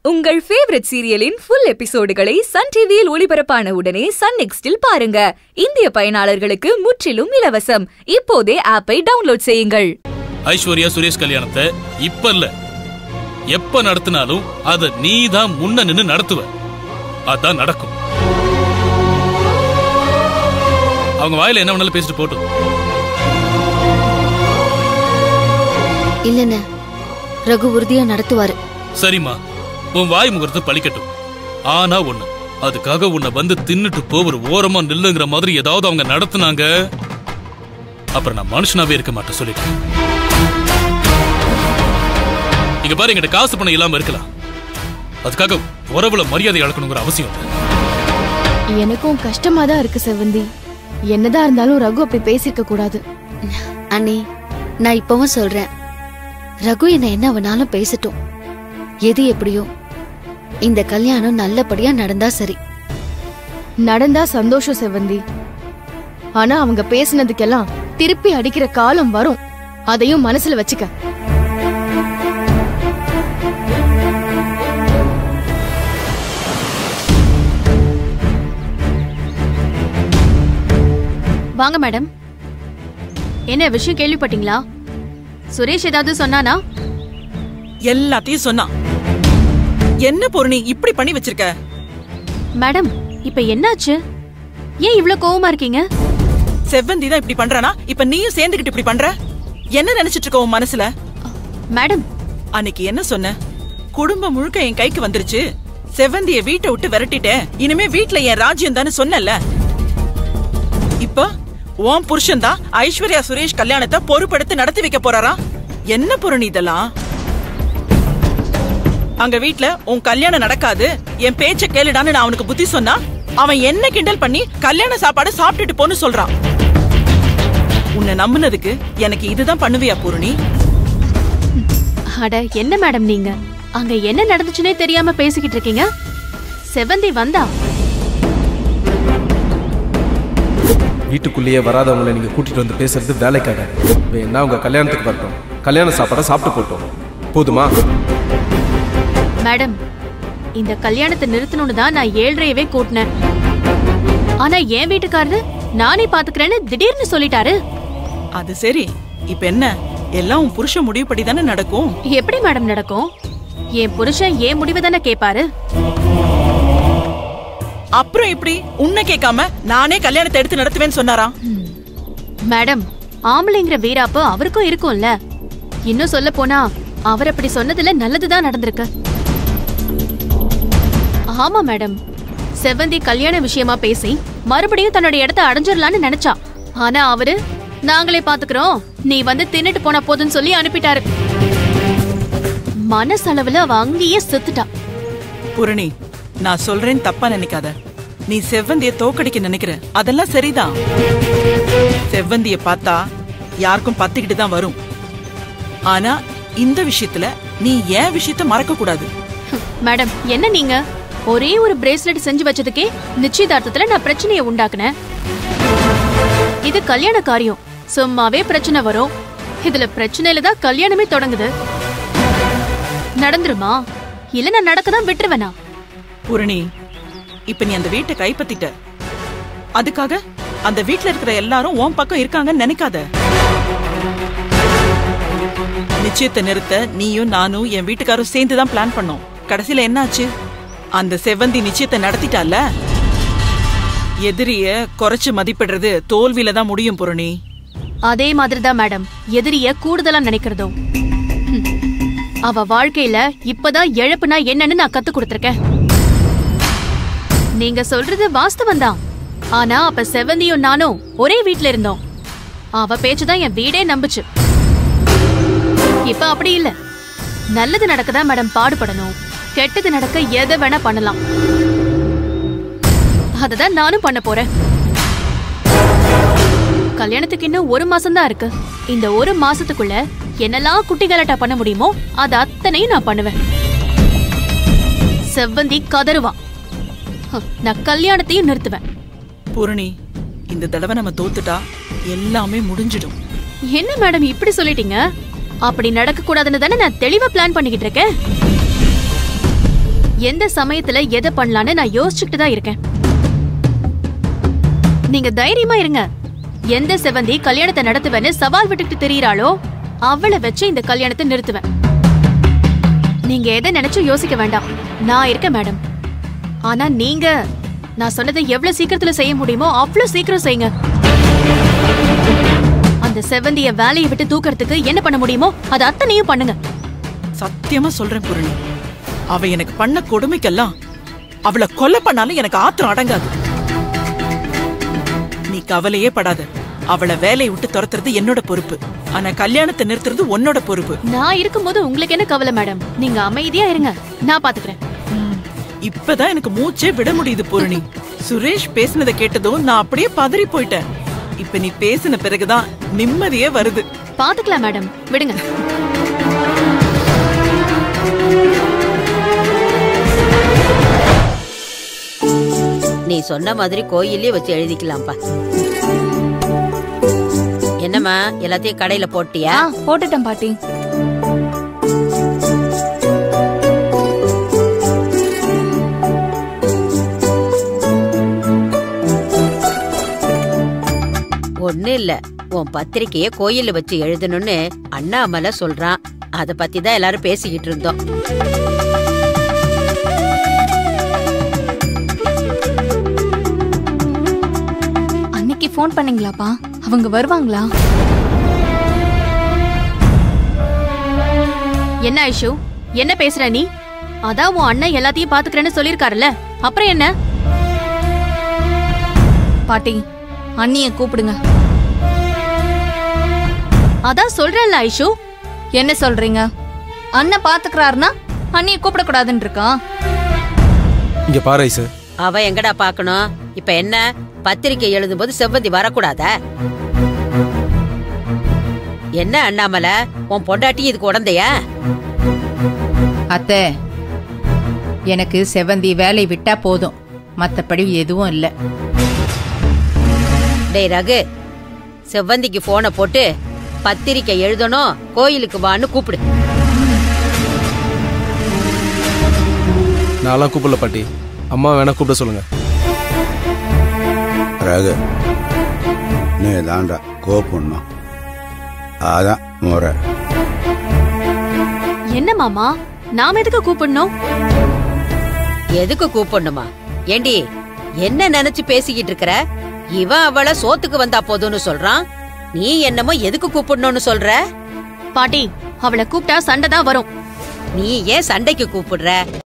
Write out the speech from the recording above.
உங்கள் ஃபேவரட் சீரியலின் ஃபுல் எபிசோடுகளை சன் டிவியில் ஒளிபரப்பான உடனே சன் நெக்ஸ்டில் பாருங்க இந்திய பயனாளர்களுக்கு முற்றிலும் இலவசம் இப்போதே ஆப்பை டவுன்லோட் செய்யுங்கள் ஐஸ்வர்யா சுரேஷ் கல்யாணத்தை இப்ப இல்ல எப்ப நடத்தினாலும் அத நீ தான் முன்ன நின்னு நடத்துவ அதான் நடக்கும் அவங்க வாயில என்ன வேணாலும் பேசிட்டு போட்டும் இல்லண்ணே ரகு உறுதியா நடத்துவாரு சரிம்மா உன் வாய் முகூர்த்து பழிக்கட்டும் ஆனா ஒண்ணு அதுக்காக உன்னை வந்து தின்னுட்டு போ ஒரு ஓரமா நில்லுங்கிற மாதிரி ஏதாவது அவங்க நடத்துனாங்க அப்புறம் நான் மனுஷனாவே இருக்க மாட்டேன் சொல்லிட்டேன் இங்க பாரு எங்கிட்ட காசு பணம் இல்லாம இருக்கலாம் அதுக்காக உறவுல மரியாதை இழக்கணுங்கிற அவசியம் இல்லை எனக்கும் கஷ்டமா தான் இருக்கு செவந்தி என்னதான் இருந்தாலும் ரகு அப்படி பேசிருக்க கூடாது அண்ணி நான் இப்பவும் சொல்றேன் ரகு என்ன என்ன வேணாலும் பேசட்டும் எது எப்படியோ இந்த கல்யாணம் நல்லபடியா நடந்தா சரி நடந்தா சந்தோஷம் செவந்தி ஆனா அவங்க பேசினதுக்கெல்லாம் திருப்பி அடிக்கிற காலம் வரும் அதையும் மனசுல வச்சுக்க வாங்க மேடம் என்ன விஷயம் கேள்விப்பட்டீங்களா சுரேஷ் ஏதாவது சொன்னானா எல்லாத்தையும் சொன்னான் என்ன பொருணி இப்படி பண்ணி வச்சிருக்க மேடம் இப்ப என்னாச்சு ஏன் இவ்ளோ கோவமா இருக்கீங்க செவ்வந்தி தான் இப்படி பண்றானா இப்ப நீயும் சேர்ந்துகிட்டு இப்படி பண்ற என்ன நினைச்சிட்டு இருக்க உன் மனசுல மேடம் அன்னைக்கு என்ன சொன்ன குடும்பம் முழுக்க என் கைக்கு வந்துருச்சு செவ்வந்திய வீட்டை விட்டு விரட்டிட்டேன் இனிமே வீட்ல என் ராஜ்யம் தானே சொன்னல இப்ப உன் புருஷன் தான் ஐஸ்வர்யா சுரேஷ் கல்யாணத்தை பொறுப்படுத்தி நடத்தி வைக்க போறாரா என்ன பொருணி இதெல்லாம் அங்க வீட்ல உன் கல்யாணம் நடக்காது என் பேச்ச கேளுடான்னு நான் அவனுக்கு புத்தி சொன்னா அவன் என்ன கிண்டல் பண்ணி கல்யாண சாப்பாடு சாப்பிட்டுட்டு போன்னு சொல்றான் உன்னை நம்புனதுக்கு எனக்கு இதுதான் பண்ணுவியா பூரணி அட என்ன மேடம் நீங்க அங்க என்ன நடந்துச்சுனே தெரியாம பேசிக்கிட்டு இருக்கீங்க செவந்தி வந்தா வீட்டுக்குள்ளேயே வராதவங்களை நீங்க கூட்டிட்டு வந்து பேசுறது வேலைக்காக வேணா உங்க கல்யாணத்துக்கு வரட்டும் கல்யாண சாப்பாடை சாப்பிட்டு போட்டோம் போதுமா மேடம் இந்த கல்யாணத்தை நிறுத்தணும்னு தான் நான் ஏழ்றையவே கூட்டினேன் ஆனா என் வீட்டுக்காரரு நானே பாத்துக்கிறேன்னு திடீர்னு சொல்லிட்டாரு அது சரி இப்ப என்ன எல்லாம் உன் புருஷன் முடிவுப்படி தானே நடக்கும் எப்படி மேடம் நடக்கும் என் புருஷன் ஏன் முடிவு தானே கேப்பாரு அப்புறம் எப்படி உன்னை கேட்காம நானே கல்யாணத்தை எடுத்து நடத்துவேன்னு சொன்னாராம் மேடம் ஆம்பளைங்கிற வீராப்பு அவருக்கும் இருக்கும்ல இன்னும் சொல்ல போனா அவர் அப்படி சொன்னதுல நல்லதுதான் நடந்திருக்கு ஆமா மேடம் செவந்தி கல்யாண விஷயமா பேசி மறுபடியும் தன்னோட இடத்த அடைஞ்சிடலான்னு நினைச்சா ஆனா அவரு நாங்களே பாத்துக்கிறோம் நீ வந்து தின்னுட்டு போனா போதுன்னு சொல்லி அனுப்பிட்டாரு மனசளவுல அவ அங்கேயே செத்துட்டா பூரணி நான் சொல்றேன் தப்பா நினைக்காத நீ செவ்வந்திய தோக்கடிக்க நினைக்கிற அதெல்லாம் சரிதான் செவ்வந்திய பார்த்தா யாருக்கும் பத்துக்கிட்டு தான் வரும் ஆனா இந்த விஷயத்துல நீ ஏன் விஷயத்த மறக்க கூடாது மேடம் என்ன நீங்க ஒரே ஒரு பிரேஸ்லெட் செஞ்சு வச்சதுக்கே நிச்சயதார்த்தத்துல நான் பிரச்சனையை உண்டாக்குனேன் இது கல்யாண காரியம் சும்மாவே பிரச்சனை வரும் இதுல பிரச்சனையில தான் கல்யாணமே தொடங்குது நடந்துருமா இல்ல நான் நடக்கதான் விட்டுருவேனா பூரணி இப்ப நீ அந்த வீட்டை கைப்பத்திட்ட அதுக்காக அந்த வீட்ல இருக்கிற எல்லாரும் உன் பக்கம் இருக்காங்கன்னு நினைக்காத நிச்சயத்தை நிறுத்த நீயும் நானும் என் வீட்டுக்காரும் சேர்ந்து தான் பிளான் பண்ணோம் கடைசியில என்னாச்சு அந்த செவ்வந்தி நிச்சயத்தை நடத்திட்டால எதிரிய குறைச்சு மதிப்பிடுறது தோல்வியில தான் முடியும் பூரணி அதே மாதிரிதான் மேடம் எதிரிய கூடுதலா நினைக்கிறதும் ஹம். அவ வாழ்க்கையில இப்பதான் இழப்புனா என்னன்னு நான் கத்து கொடுத்திருக்கேன் நீங்க சொல்றது வாஸ்தவம் தான் ஆனா அப்ப செவந்தியும் நானும் ஒரே வீட்ல இருந்தோம் அவ பேச்சுதான் என் வீடே நம்புச்சு இப்ப அப்படி இல்ல நல்லது நடக்கதான் மேடம் பாடுபடணும் கெட்டது நடக்க எதை வேணா பண்ணலாம் அததான் நானும் பண்ண போறேன் கல்யாணத்துக்கு இன்னும் ஒரு மாசம் தான் இருக்கு இந்த ஒரு மாசத்துக்குள்ள என்னெல்லாம் குட்டி கலாட்டா பண்ண முடியுமோ அது அத்தனையும் நான் பண்ணுவேன் செவ்வந்தி கதறுவா ஹ், நான் கல்யாணத்தையும் நிறுத்துவேன் பூரணி இந்த தடவை நம்ம தோத்துட்டா எல்லாமே முடிஞ்சிடும் என்ன மேடம் இப்படி சொல்லிட்டீங்க அப்படி நடக்க கூடாதுன்னு தானே நான் தெளிவா பிளான் பண்ணிக்கிட்டு இருக்கேன் எந்த சமயத்துல எதை பண்ணலான்னு நான் யோசிச்சுக்கிட்டு தான் இருக்கேன் நீங்க தைரியமா இருங்க எந்த செவந்தி கல்யாணத்தை நடத்துவேன்னு சவால் விட்டுக்கிட்டு தெரியறாளோ அவளை வச்சு இந்த கல்யாணத்தை நிறுத்துவேன் நீங்க எதை நினைச்சும் யோசிக்க வேண்டாம் நான் இருக்கேன் மேடம் ஆனா நீங்க நான் சொன்னதை எவ்வளவு சீக்கிரத்துல செய்ய முடியுமோ அவ்வளவு சீக்கிரம் செய்யுங்க அந்த செவந்திய வேலையை விட்டு தூக்கறதுக்கு என்ன பண்ண முடியுமோ அது அத்தனையும் பண்ணுங்க சத்தியமா சொல்றேன் பூரணி அவ எனக்கு பண்ண கொடுமைக்கெல்லாம் அவளை கொலை பண்ணாலும் எனக்கு ஆத்திரம் அடங்காது நீ கவலையே படாத அவளை வேலையை விட்டு துரத்துறது என்னோட பொறுப்பு ஆனா கல்யாணத்தை நிறுத்துறது உன்னோட பொறுப்பு நான் இருக்கும்போது உங்களுக்கு என்ன கவலை மேடம் நீங்க அமைதியா இருங்க நான் பாத்துக்கிறேன் ம், இப்பதான் எனக்கு மூச்சே விட முடியுது பூரணி சுரேஷ் பேசினதை கேட்டதும் நான் அப்படியே பதறி போயிட்டேன் இப்ப நீ பேசின பிறகுதான் நிம்மதியே வருது பாத்துக்கலாம் மேடம் விடுங்க நீ சொன்ன மாதிரி கோயிலே வச்சு எழுதிக்கலாம்ப்பா என்னம்மா எல்லாத்தையும் கடையில போட்டியா ஆ போட்டுட்டேன் பாட்டி ஒண்ணு இல்ல உன் பத்திரிக்கைய கோயில்ல வச்சு எழுதணும்னு அண்ணாமலை சொல்றான் அத பத்தி தான் எல்லாரும் பேசிக்கிட்டு இருந்தோம் அன்னைக்கு ஃபோன் பண்ணீங்களாப்பா அவங்க வருவாங்களா என்ன ஐஷு என்ன பேசுற நீ அதான் உன் அண்ணன் எல்லாத்தையும் பாத்துக்கிறேன்னு சொல்லிருக்காருல்ல அப்புறம் என்ன பாட்டி அண்ணிய கூப்பிடுங்க அதான் சொல்றேன்ல ஐஷு என்ன சொல்றீங்க அண்ணன் பாத்துக்கிறாருன்னா அண்ணிய கூப்பிடக்கூடாதுன்னு இருக்கா இங்க பாரு ஐசு அவ எங்கடா பாக்கணும் இப்ப என்ன பத்திரிக்கை எழுதும்போது செவ்வந்தி வரக்கூடாதா என்ன அண்ணாமலை உன் பொண்டாட்டி இதுக்கு உடந்தையா அத்தை எனக்கு செவந்தி வேலை விட்டா போதும் மத்தபடி எதுவும் இல்ல டேய் ரகு செவ்வந்திக்கு போனை போட்டு பத்திரிக்கை எழுதணும் கோயிலுக்கு வான்னு கூப்பிடு நான்லாம் கூப்பிடல பாட்டி அம்மா வேணா கூப்பிட சொல்லுங்க ரகு நீ தாண்டா கோப்புண்ணும் அதான் முறை என்ன மாமா நாம எதுக்கு கூப்பிடணும் எதுக்கு கூப்பிடணுமா ஏண்டி என்ன நினைச்சு பேசிக்கிட்டு இருக்கற இவன் அவளை சோத்துக்கு வந்தா போதும்னு சொல்றான் நீ என்னமோ எதுக்கு கூப்பிடணும்னு சொல்ற பாட்டி அவளை கூப்பிட்டா சண்டை தான் வரும் நீ ஏன் சண்டைக்கு கூப்பிடுற